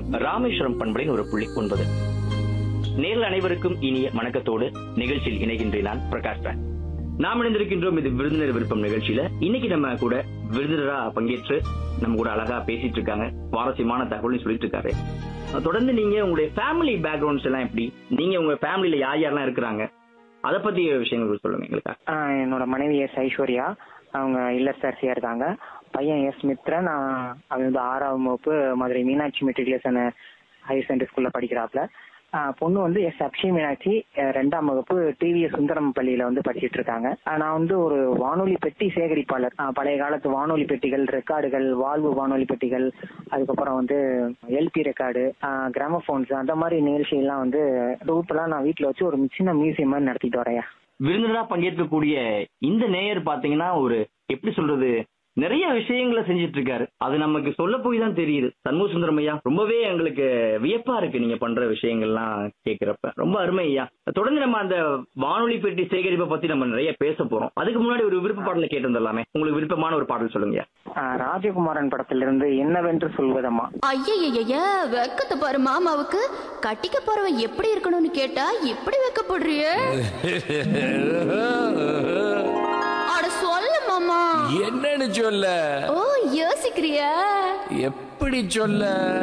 ராமேஸ்வரம் பண்பலின் ஒரு புள்ளி ஒன்பது நேரில் அனைவருக்கும் இனிய வணக்கத்தோடு நிகழ்ச்சியில் இணைகின்றேன் நான் பிரகாஷ் ராஜ் நாம் இணைந்திருக்கின்றோம் இது விருந்தினர் விருப்பம் நிகழ்ச்சியில இன்னைக்கு நம்ம கூட விருந்தினரா பங்கேற்று நம்ம கூட அழகா பேசிட்டு இருக்காங்க சுவாரஸ்யமான தகவலையும் சொல்லிட்டு இருக்காரு தொடர்ந்து நீங்க உங்களுடைய ஃபேமிலி பேக்ரவுண்ட்ஸ் எல்லாம் எப்படி நீங்க உங்க ஃபேமிலியில யார் யாரெல்லாம் இருக்கிறாங்க அதை பத்தி விஷயங்கள் சொல்லுங்க எங்களுக்கு ஆஹ் என்னோட மனைவி எஸ் ஐஸ்வர்யா அவங்க இல்லத்தரசியா இருக்காங்க பையன் எஸ் மித்ரன் ஆஹ் அவன் வந்து ஆறாவது வகுப்பு Madurai Meenakshi matriculation higher secondary ஸ்கூல்ல படிக்கிறாப்ல ஆஹ் பொண்ணு வந்து எஸ் அக்ஷய் மீனாட்சி அஹ் ரெண்டாம் வகுப்பு டிவிஎஸ் சுந்தரம் பள்ளியில வந்து படிச்சிட்டு இருக்காங்க ஆஹ் நான் வந்து ஒரு வானொலி பெட்டி சேகரிப்பாளர் ஆஹ் பழைய காலத்து வானொலி பெட்டிகள் ரெக்கார்டுகள் வாழ்வு வானொலி பெட்டிகள் அதுக்கப்புறம் வந்து எல்பி ரெக்கார்டு கிராமபோன்ஸ் அந்த மாதிரி நிகழ்ச்சியெல்லாம் வந்து தொகுப்பெல்லாம் நான் வீட்டில் வச்சு ஒரு சின்ன மியூசியம் மாதிரி நடத்திட்டு வரேன் விருந்தினரா பங்கேற்கக்கூடிய இந்த நேயர் பாத்தீங்கன்னா ஒரு எப்படி சொல்றது நிறைய விஷயங்களை செஞ்சுட்டு இருக்காரு அது நமக்கு சொல்ல போய் தான் தெரியுது சண்முக சுந்தரம் ஐயா ரொம்பவே எங்களுக்கு வியப்பா இருக்கு நீங்க பண்ற விஷயங்கள்லாம் கேக்குறப்ப ரொம்ப அருமை ஐயா தொடர்ந்து நம்ம அந்த வானொலி பெட்டி சேகரிப்பை பத்தி நம்ம நிறைய பேச போறோம் அதுக்கு முன்னாடி ஒரு விருப்ப பாடலை கேட்டு வந்துடலாமே உங்களுக்கு விருப்பமான ஒரு பாடல் சொல்லுங்க ஆஹ் ராஜகுமாரன் படத்திலிருந்து என்னவென்று சொல்வதம்மா ஐயய்யய்ய வெக்கத்தை பாரு மாமாவுக்கு கட்டிக்க போறவன் எப்படி இருக்கணும்னு கேட்டா இப்படி வெக்கப்படுறியே அட சொல்ல மாமா என்னன்னு சொல்ல ஓ யோசிக்கிறியா எப்படி சொல்ல